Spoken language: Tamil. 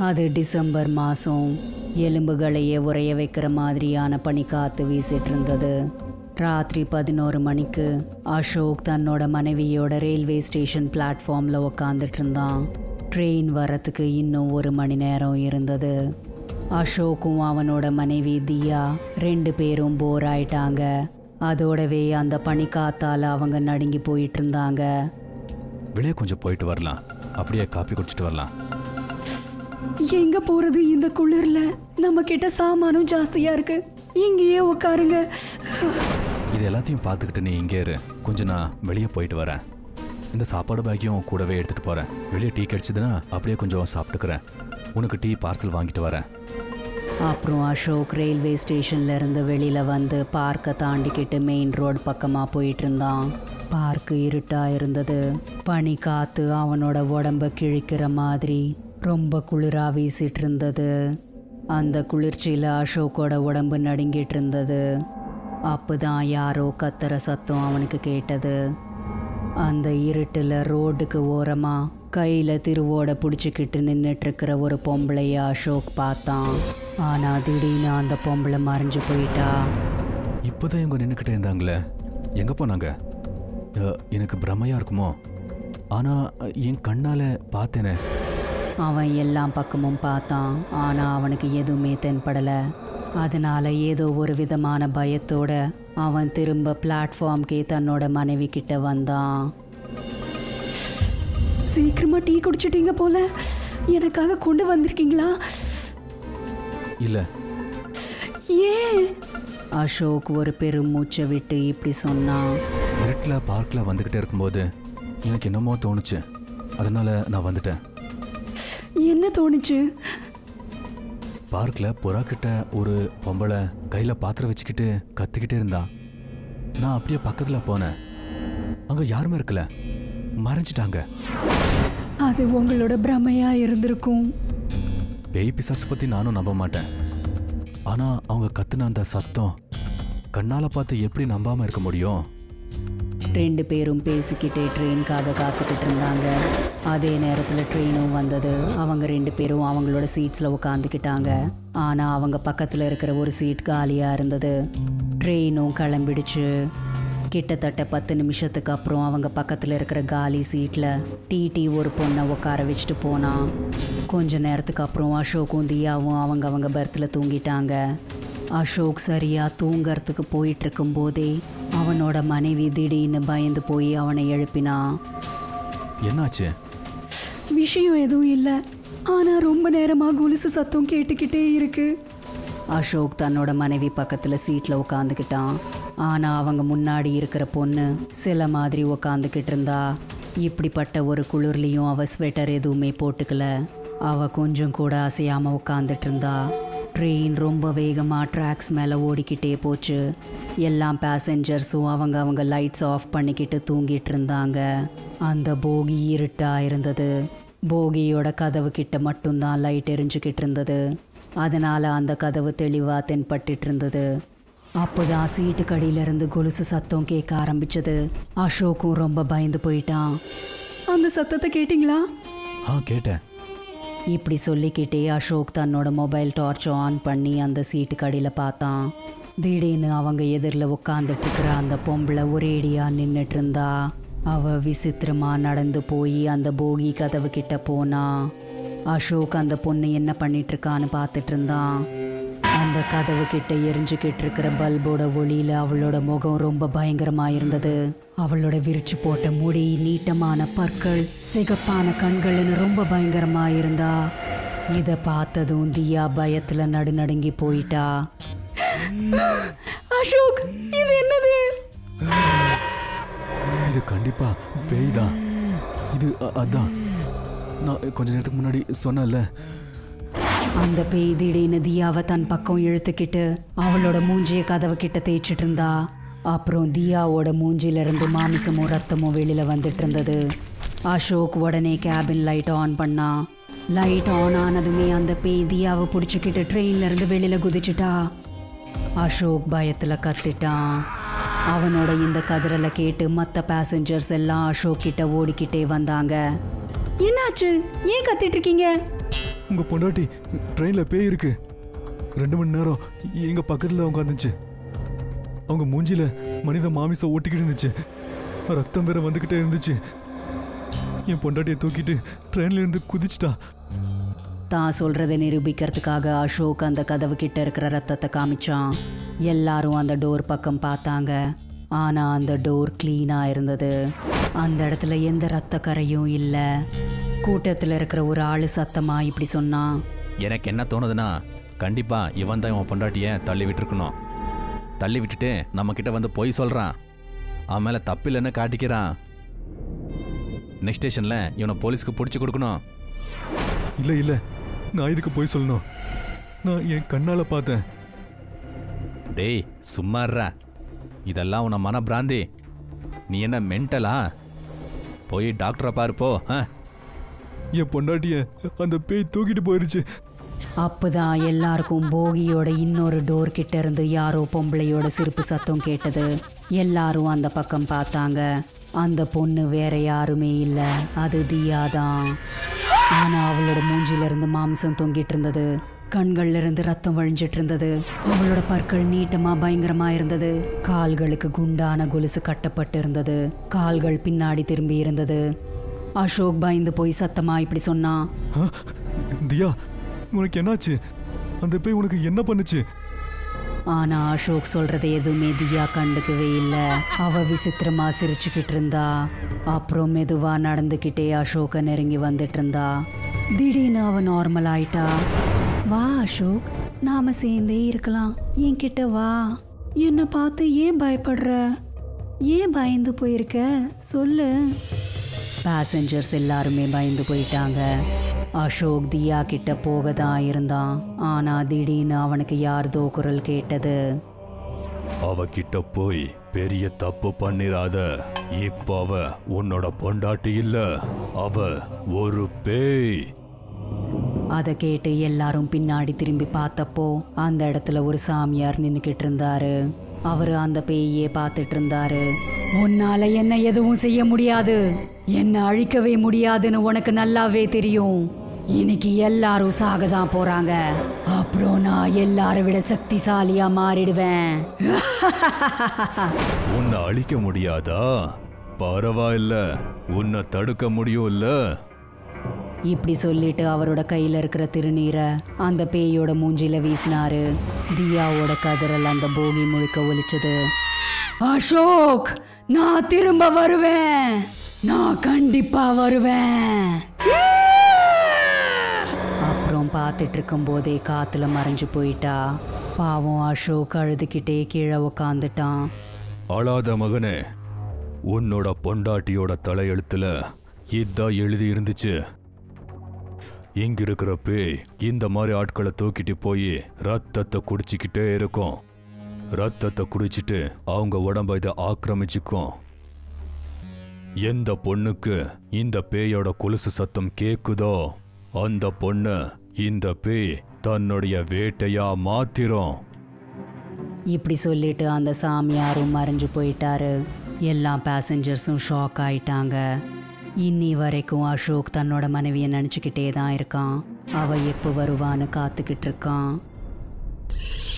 அது டிசம்பர் மாதம் எலும்புகளையே உறைய வைக்கிற மாதிரியான பனிக்காத்து வீசிட்டு இருந்தது ராத்திரி பதினோரு மணிக்கு அசோக் தன்னோட மனைவியோட ரயில்வே ஸ்டேஷன் பிளாட்ஃபார்மில் உக்காந்துட்டு இருந்தான் ட்ரெயின் வரத்துக்கு இன்னும் ஒரு மணி நேரம் இருந்தது அசோக்கும் அவனோட மனைவி தியா ரெண்டு பேரும் போர் ஆயிட்டாங்க அதோடவே அந்த பனிக்காத்தால் அவங்க நடுங்கி போயிட்டு இருந்தாங்க வெளியே கொஞ்சம் போயிட்டு வரலாம் அப்படியே காப்பி குடிச்சிட்டு வரலாம் எங்க போறது இந்த குளிர்ல நம்ம கிட்ட சாமானும் ஜாஸ்தியா இருக்கு இங்கேயே உட்காருங்க இது எல்லாத்தையும் பார்த்துக்கிட்டு நீ இங்கே இரு கொஞ்சம் நான் வெளியே போயிட்டு வரேன் இந்த சாப்பாடு பேக்கையும் கூடவே எடுத்துகிட்டு போகிறேன் வெளியே டீ கிடைச்சதுன்னா அப்படியே கொஞ்சம் சாப்பிட்டுக்கிறேன் உனக்கு டீ பார்சல் வாங்கிட்டு வரேன் அப்புறம் அசோக் ரயில்வே ஸ்டேஷன்ல இருந்து வெளியில வந்து பார்க்கை தாண்டிக்கிட்டு மெயின் ரோடு பக்கமா போயிட்டு இருந்தான் பார்க்கு இருட்டா இருந்தது பனி காத்து அவனோட உடம்ப கிழிக்கிற மாதிரி ரொம்ப குளிரா வீசிட்டு இருந்தது அந்த குளிர்ச்சியில அசோக்கோட உடம்பு நடுங்கிட்டு இருந்தது அப்பதான் யாரோ கத்துற சத்தம் அவனுக்கு கேட்டது அந்த இருட்டில் ரோட்டுக்கு ஓரமா கையில திருவோட பிடிச்சிக்கிட்டு நின்றுட்டு இருக்கிற ஒரு பொம்பளைய அசோக் பார்த்தான் ஆனா திடீர்னு அந்த பொம்பளை மறைஞ்சு போயிட்டா இப்போதான் இவங்க நின்றுக்கிட்டே இருந்தாங்களே எங்கே போனாங்க அஹ், எனக்கு பிரமையாக இருக்குமோ ஆனால் என் கண்ணால் பார்த்தேனே அவன் எல்லா பக்கமும் பார்த்தான் ஆனா அவனுக்கு எதுவுமே தென்படல அதனால ஏதோ ஒரு விதமான பயத்தோட அவன் திரும்ப பிளாட்ஃபார்ம்கே தன்னோட மனைவி கிட்ட வந்தான் சீக்கிரமா டீ குடிச்சிட்டீங்க போல எனக்காக கொண்டு வந்திருக்கீங்களா இல்லை ஏன் அசோக் ஒரு பெரும் மூச்சை விட்டு இப்படி சொன்னான் இருட்டில் பார்க்கில் வந்துக்கிட்டே இருக்கும்போது எனக்கு என்னமோ தோணுச்சு அதனால நான் வந்துட்டேன் என்ன தோணுச்சு பார்க்கில் புறா கிட்ட ஒரு பொம்பளை கையில் பாத்திரம் வச்சுக்கிட்டு கத்திக்கிட்டே இருந்தா நான் அப்படியே பக்கத்தில் போனேன் அங்கே யாருமே இருக்கல மறைஞ்சிட்டாங்க அது உங்களோட பிரமையா இருந்திருக்கும் பேய் பிசாசு பற்றி நானும் நம்ப மாட்டேன் ஆனால் அவங்க கத்துன அந்த சத்தம் கண்ணால் பார்த்து எப்படி நம்பாமல் இருக்க முடியும் ரெண்டு பேரும் பேசிக்கிட்டே ட்ரெயினுக்காக காத்துக்கிட்டு இருந்தாங்க அதே நேரத்தில் ட்ரெயினும் வந்தது அவங்க ரெண்டு பேரும் அவங்களோட சீட்ஸில் உட்காந்துக்கிட்டாங்க ஆனால் அவங்க பக்கத்தில் இருக்கிற ஒரு சீட் காலியாக இருந்தது ட்ரெயினும் கிளம்பிடுச்சு கிட்டத்தட்ட பத்து நிமிஷத்துக்கு அப்புறம் அவங்க பக்கத்தில் இருக்கிற காலி சீட்டில் டிடி ஒரு பொண்ணை உட்கார வச்சுட்டு போனான் கொஞ்ச நேரத்துக்கு அப்புறம் அசோக்கும் தியாவும் அவங்க அவங்க பர்த்தில் தூங்கிட்டாங்க அசோக் சரியா தூங்கறதுக்கு போயிட்டு இருக்கும்போதே அவனோட மனைவி திடீர்னு பயந்து போய் அவனை எழுப்பினான் என்னாச்சு விஷயம் எதுவும் இல்லை ஆனா ரொம்ப நேரமா கொலுசு சத்தம் கேட்டுக்கிட்டே இருக்கு அசோக் தன்னோட மனைவி பக்கத்தில் சீட்டில் உட்காந்துக்கிட்டான் ஆனால் அவங்க முன்னாடி இருக்கிற பொண்ணு சில மாதிரி உக்காந்துக்கிட்டு இருந்தா இப்படிப்பட்ட ஒரு குளிர்லையும் அவ ஸ்வெட்டர் எதுவுமே போட்டுக்கல அவ கொஞ்சம் கூட அசையாமல் உட்காந்துட்டு இருந்தா ட்ரெயின் ரொம்ப வேகமாக ட்ராக்ஸ் மேலே ஓடிக்கிட்டே போச்சு எல்லா பேசஞ்சர்ஸும் அவங்க அவங்க லைட்ஸ் ஆஃப் பண்ணிக்கிட்டு தூங்கிட்டு இருந்தாங்க அந்த போகி இருட்டா இருந்தது போகியோட கதவு கிட்ட மட்டும்தான் லைட் எரிஞ்சுக்கிட்டு இருந்தது அதனால அந்த கதவு தெளிவா தென்பட்டுட்டு இருந்தது அப்போதான் சீட்டு கடியிலிருந்து கொலுசு சத்தம் கேட்க ஆரம்பிச்சது அசோக்கும் ரொம்ப பயந்து போயிட்டான் அந்த சத்தத்தை கேட்டிங்களா ஆ கேட்டேன் இப்படி சொல்லிக்கிட்டே அசோக் தன்னோட மொபைல் டார்ச் ஆன் பண்ணி அந்த சீட்டு கடியில் பார்த்தான் திடீர்னு அவங்க எதிரில் உட்காந்துட்டு இருக்கிற அந்த பொம்பளை ஒரேடியா நின்றுட்டு இருந்தா அவ விசித்திரமா நடந்து போய் அந்த போகி கதவு கிட்ட போனா அசோக் அந்த பொண்ணு என்ன பண்ணிட்டு இருக்கான்னு பார்த்துட்டு இருந்தான் அந்த கதவு கிட்ட எரிஞ்சுக்கிட்டு இருக்கிற பல்போட ஒளியில அவளோட முகம் ரொம்ப பயங்கரமா இருந்தது அவளோட விரிச்சு போட்ட முடி நீட்டமான பற்கள் சிகப்பான கண்கள்னு ரொம்ப பயங்கரமா இருந்தா இத பார்த்ததும் தியா பயத்துல நடுநடுங்கி போயிட்டா அசோக் இது என்னது இது கண்டிப்பா பேய் தான் இது அ- அதான் நான் கொஞ்ச நேரத்துக்கு முன்னாடி சொன்னேன்ல அந்த பேய் திடீர்னு தியாவை தன் பக்கம் இழுத்துக்கிட்டு அவளோட மூஞ்சிய கதவு கிட்ட தேய்ச்சிட்டு இருந்தா அப்புறம் தியாவோட மூஞ்சில இருந்து மாமிசமும் ரத்தமும் வெளியில வந்துட்டு இருந்தது அசோக் உடனே கேபின் லைட் ஆன் பண்ணான் லைட் ஆன் ஆனதுமே அந்த பேய் தியாவை பிடிச்சிக்கிட்டு ட்ரெயின்ல இருந்து வெளியில குதிச்சுட்டா அசோக் பயத்துல கத்திட்டான் அவனோட இந்த கதிரலை கேட்டு மற்ற பேசஞ்சர்ஸ் எல்லாம் அசோக் கிட்ட ஓடிக்கிட்டே வந்தாங்க என்னாச்சு ஏன் கத்திட்டு இருக்கீங்க உங்க பொண்டாட்டி ட்ரெயின்ல பேய் இருக்கு ரெண்டு மணி நேரம் எங்க பக்கத்துல உட்காந்துச்சு அவங்க மூஞ்சில மனித மாமிசம் ஓட்டிக்கிட்டு இருந்துச்சு ரத்தம் வேற வந்துகிட்டே இருந்துச்சு என் பொண்டாட்டியை தூக்கிட்டு ட்ரெயின்ல இருந்து குதிச்சிட்டா தான் சொல்றதை நிரூபிக்கிறதுக்காக அசோக் அந்த கதவு கிட்ட இருக்கிற ரத்தத்தை காமிச்சான் எல்லாரும் அந்த டோர் பக்கம் பார்த்தாங்க ஆனா அந்த டோர் க்ளீனா இருந்தது அந்த இடத்துல எந்த ரத்த கரையும் இல்லை கூட்டத்தில் இருக்கிற ஒரு ஆளு சத்தமா இப்படி சொன்னான் எனக்கு என்ன தோணுதுன்னா கண்டிப்பா இவன் தான் இவன் பொண்டாட்டிய தள்ளி விட்டுருக்கணும் தள்ளி விட்டுட்டு நம்ம கிட்ட வந்து பொய் சொல்றான் அவன் மேல தப்பில்லைன்னு காட்டிக்கிறான் நெக்ஸ்ட் ஸ்டேஷன்ல இவனை போலீஸ்க்கு பிடிச்சி கொடுக்கணும் இல்ல இல்ல நான் இதுக்கு போய் சொல்லணும் நான் என் கண்ணால பார்த்தேன் டேய் சும்மா இருடா. இதெல்லாம் உன மன பிராந்தி நீ என்ன மென்டலா போய் டாக்டரை பாரு போ ஆ என் பொண்டாட்டிய அந்த பேய் தூக்கிட்டு போயிருச்சு அப்பதான் எல்லாருக்கும் போகியோட இன்னொரு டோர் கிட்ட இருந்து யாரோ பொம்பளையோட சிரிப்பு சத்தம் கேட்டது எல்லாரும் அந்த பக்கம் பார்த்தாங்க அந்த பொண்ணு வேற யாருமே இல்லை அது தியா தான் ஆனா அவளோட மூஞ்சில இருந்து மாம்சம் தொங்கிட்டு இருந்தது கண்கள்ல இருந்து ரத்தம் வழிஞ்சிட்டு இருந்தது அவளோட பற்கள் நீட்டமா பயங்கரமா இருந்தது கால்களுக்கு குண்டான கொலுசு கட்டப்பட்டு இருந்தது கால்கள் பின்னாடி திரும்பி இருந்தது அசோக் பயந்து போய் சத்தமா இப்படி சொன்னான் ஆ? தியா உனக்கு என்னாச்சு அந்த பேய் உனக்கு என்ன பண்ணுச்சு ஆனா அசோக் சொல்றது எதுவுமே தியா கண்டுக்கவே இல்லை அவ விசித்திரமா சிரிச்சுக்கிட்டு இருந்தா அப்புறம் மெதுவா நடந்துக்கிட்டே அசோக்க நெருங்கி வந்துட்டு இருந்தா திடீர்னு அவ நார்மல் ஆயிட்டா வா அசோக் நாம சேர்ந்தே இருக்கலாம் என்கிட்ட வா என்னை பார்த்து ஏன் பயப்படுற ஏன் பயந்து போயிருக்க சொல்லு பேசஞ்சர்ஸ் எல்லாருமே பயந்து போயிட்டாங்க அசோக் தியா கிட்ட போக தான் இருந்தான் ஆனா திடீர்னு அவனுக்கு யார்தோ குரல் கேட்டது அவகிட்ட போய் பெரிய தப்பு பண்ணிராத இப்ப அவ உன்னோட பொண்டாட்டி இல்ல அவ ஒரு பேய் அதை கேட்டு எல்லாரும் பின்னாடி திரும்பி பார்த்தப்போ அந்த இடத்துல ஒரு சாமியார் நின்னுக்கிட்டு இருந்தாரு அவரு அந்த பேயே பார்த்துட்டு இருந்தாரு உன்னால என்ன எதுவும் செய்ய முடியாது என்ன அழிக்கவே முடியாதுன்னு உனக்கு நல்லாவே தெரியும் இன்னைக்கு எல்லாரும் சாக தான் போறாங்க அப்புறம் நான் எல்லாரை விட சக்திசாலியா மாறிடுவேன் உன்னை அழிக்க முடியாதா பரவாயில்ல உன்னை தடுக்க முடியும்ல இப்படி சொல்லிட்டு அவரோட கையில இருக்கிற திருநீரை அந்த பேயோட மூஞ்சில வீசினாரு தியாவோட கதறல் அந்த போகி முழுக்க ஒலிச்சது அசோக் நான் திரும்ப வருவேன் நான் கண்டிப்பா வருவேன் அப்புறம் பார்த்துட்டு இருக்கும் போதே காத்துல மறைஞ்சு போயிட்டா பாவம் அசோக் அழுதுகிட்டே கீழே உக்காந்துட்டான் அழாத மகனே உன்னோட பொண்டாட்டியோட தலையெழுத்துல இதான் எழுதி இருந்துச்சு இங்க இருக்கிற பேய் இந்த மாதிரி ஆட்களை தூக்கிட்டு போய் ரத்தத்தை குடிச்சிக்கிட்டே இருக்கும் ரத்தத்தை குடிச்சிட்டு அவங்க உடம்ப இதை ஆக்கிரமிச்சுக்கும் எந்த பொண்ணுக்கு இந்த பேயோட கொலுசு சத்தம் கேக்குதோ அந்த பொண்ணு இந்த பேய் தன்னுடைய வேட்டையா மாத்திரும் இப்படி சொல்லிட்டு அந்த சாமியாரும் மறைஞ்சு போயிட்டாரு எல்லா பேசஞ்சர்ஸும் ஷாக் ஆயிட்டாங்க இன்னி வரைக்கும் அசோக் தன்னோட மனைவியை நினச்சிக்கிட்டே தான் இருக்கான் அவ எப்போ வருவான்னு காத்துக்கிட்டு இருக்கான்